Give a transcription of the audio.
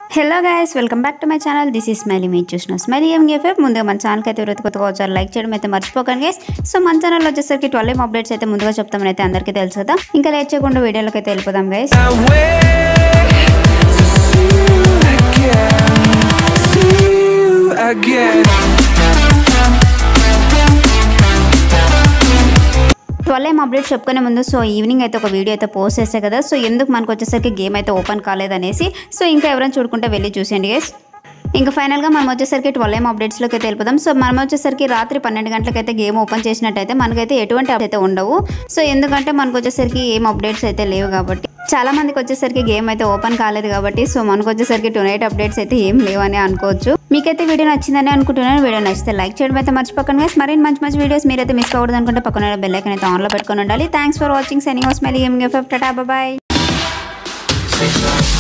Hello guys welcome back to my channel this is Smiley మీరు చూసిన smiley ఏం గేఫ్ ముందుగా మన ఛానల్కి అయితే ఎవరైతే కొత్తగా వచ్చారు లైక్ చేయడం అయితే మర్చిపోకండి గైస్ సో మన ఛానల్ వచ్చేసరికి ట్వెల్వ్ ఏం అప్డేట్స్ అయితే ముందుగా చెప్తామని అయితే అందరికీ తెలుసు కదా ఇంకా లేట్ చేయకుండా వీడియోలోకి అయితే వెళ్ళిపోదాం guys I wait to see you again, see you again. Twelve ఏం అప్డేట్స్ చెప్పుకునే ముందు సో ఈవినింగ్ అయితే ఒక వీడియో అయితే పోస్ట్ చేసే కదా సో ఎందుకు మనకు వచ్చేసరికి గేమ్ అయితే ఓపెన్ కాలేదనేసి సో ఇంకా ఎవరైనా చూడుకుంటే వెళ్ళి చూసేయండి గైస్ ఇంకా ఫైనల్గా మనం వచ్చేసరికి ట్వెల్వ్ ఏం అప్డేట్స్లోకి అయితే వెళ్ళిపోదాం సో మనం వచ్చేసరికి రాత్రి పన్నెండు గంటలకైతే గేమ్ ఓపెన్ చేసినట్టయితే మనకైతే ఎటువంటి updates అయితే ఉండవు సో ఎందుకంటే మనకు వచ్చేసరికి ఏం అప్డేట్స్ అయితే లేవు కాబట్టి చాలా మందికి వచ్చేసరికి గేమ్ అయితే ఓపెన్ కాలేదు కాబట్టి సో మనకు వచ్చేసరికి టు నైట్ అప్డేట్స్ అయితే ఏం లేవని అనుకోవచ్చు మీకైతే వీడియో నచ్చిందని అనుకుంటున్నాను వీడియో నచ్చితే లైక్ చేయడం అయితే మర్చిపోకండి guys. మరిన్ని మంచి మంచి వీడియోస్ మీరైతే మిస్ అవ్వదు అనుకుంటే పక్కన బెల్ ఐకన్ అయితే ఆన్లో పెట్టుకొని ఉండాలి థ్యాంక్స్ ఫర్ వాచింగ్ సెనింగ్ స్మెల్ గేమింగ్ ఎఫ్ టాటా బాయ్